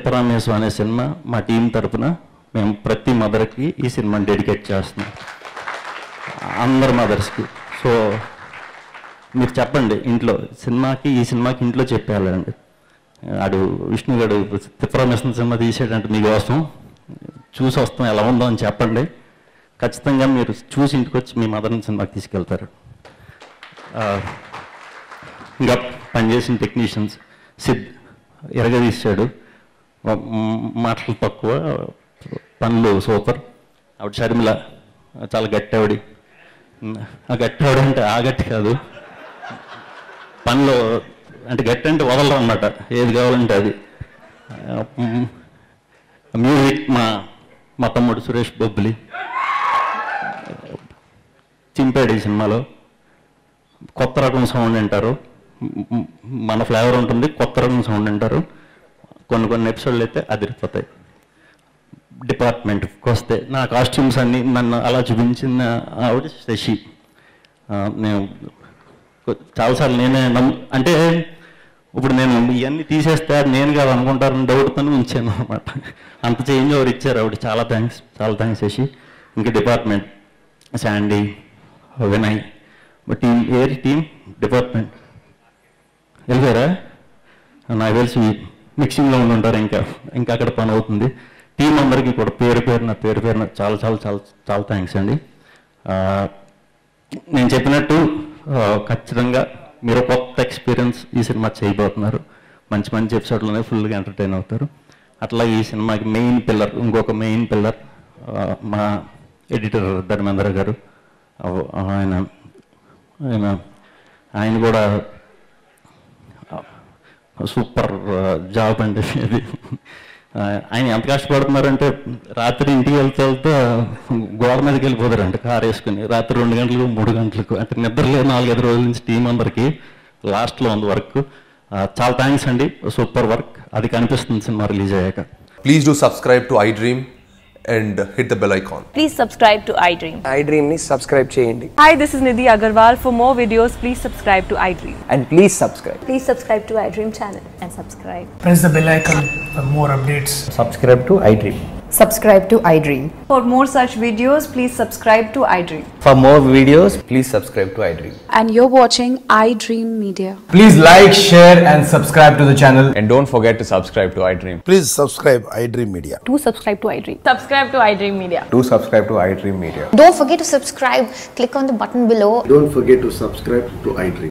తిప్పరామేశ్వరం అనే సినిమా మా టీం తరపున మేము ప్రతి మదర్కి ఈ సినిమాని డెడికేట్ చేస్తున్నాం అందరు మదర్స్కి సో మీరు చెప్పండి ఇంట్లో సినిమాకి ఈ సినిమాకి ఇంట్లో చెప్పేయాలండి ఆడు విష్ణుగాడు తిప్పరామేశ్వరం సినిమా తీసేటంటే మీకోసం చూసి వస్తాం ఎలా ఉందో అని చెప్పండి ఖచ్చితంగా మీరు చూసి ఇంటికి వచ్చి మీ మదర్ని సినిమాకి తీసుకెళ్తారు ఆ, ఇంకా పనిచేసిన టెక్నీషియన్స్ సిద్ ఎరగదీశాడు మ- మ్, మాటలు తక్కువ పనులు సూపర్ ఆవిడ షర్మిల చాలా గట్టి ఆవిడ ఆ గట్టి ఆవిడ అంటే ఆ గట్టి కాదు పనిలో అంటే గట్టి అంటే వదలరు అన్నమాట ఏది కావాలంటే అది ఆ, మ్, మ్యూజిక్ మా మా తమ్ముడు సురేష్ బొబ్బిలి చింపాడు ఈ సినిమాలో కొత్త రకం సౌండ్ వింటారు మ్, మ్, మన ఫ్లేవర్ ఉంటుంది కొత్త రకం సౌండ్ వింటారు కొన్ని కొన్ని ఎపిసోడ్లు అయితే అదిరిపోతాయి డిపార్ట్మెంట్కి వస్తే నా కాస్ట్యూమ్స్ అన్నీ నన్ను అలా చూపించిన ఆవిడ శశి ఆ, నేను కొ- చాలాసార్లు నేనే నమ్ము అంటే ఇప్పుడు నేను ఇవన్నీ తీసేస్తే అది నేను కాదు అనుకుంటారని డౌట్తో ఉంచాను అనమాట అంత చేంజ్ ఓవర్ ఇచ్చారు ఆవిడ చాలా థ్యాంక్స్ చాలా థ్యాంక్స్ శశి ఇంకా డిపార్ట్మెంట్ శాండీ వినయ్ టీం ఏ టీం డిపార్ట్మెంట్ వెళ్ళారా నాకు తెలిసి మిక్సింగ్లో ఉండి ఉంటారు ఇంకా ఇంకా అక్కడ పని అవుతుంది టీం అందరికీ కూడా పేరు పేరున పేరు పేరున చాలా చాలా చాలా చాలా థ్యాంక్స్ అండి ఆ, నేను చెప్పినట్టు ఆ, ఖచ్చితంగా మీరు కొత్త ఎక్స్పీరియన్స్ ఈ సినిమా చేయబోతున్నారు మంచి మంచి ఎపిసోడ్లోనే ఫుల్గా ఎంటర్టైన్ అవుతారు అట్లా ఈ సినిమాకి మెయిన్ పిల్లర్ ఇంకొక మెయిన్ పిల్లర్ మా ఎడిటర్ ధర్మేంద్ర గారు ఆ, ఆయన ఆయన ఆయన కూడా సూపర్ జాబ్ అండి ఇది ఆ, ఆయన ఎంత కష్టపడుతున్నారంటే రాత్రి ఇంటికి వెళ్తే వెళ్తే గోడ మీదకి వెళ్ళిపోతారంట కారు వేసుకుని రాత్రి రెండు గంటలకు మూడు గంటలకు అంటే నిద్ర లేదు నాలుగైదు రోజుల నుంచి టీం అందరికి లాస్ట్లో ఉంది వర్క్ చాలా థ్యాంక్స్ అండి సూపర్ వర్క్ అది కనిపిస్తుంది సినిమా రిలీజ్ అయ్యాక Please do subscribe to iDream and hit the bell icon. Please subscribe to iDream. iDream ని సబ్స్క్రైబ్ చేయండి Hi, this is Nidhi Agarwal. For more videos, please subscribe to iDream. And please subscribe Please subscribe to iDream channel and subscribe. press the bell icon for more updates. Subscribe to iDream subscribe to iDream. For more such videos, please subscribe to iDream. For more videos please subscribe to iDream and you're watching iDream Media. Please like, share, and subscribe to the channel. And don't forget to subscribe to iDream. Please subscribe iDream Media. Do subscribe to iDream. Subscribe to iDream Media. Do subscribe to iDream Media. Don't forget to subscribe. Click on the button below Don't forget to subscribe to iDream.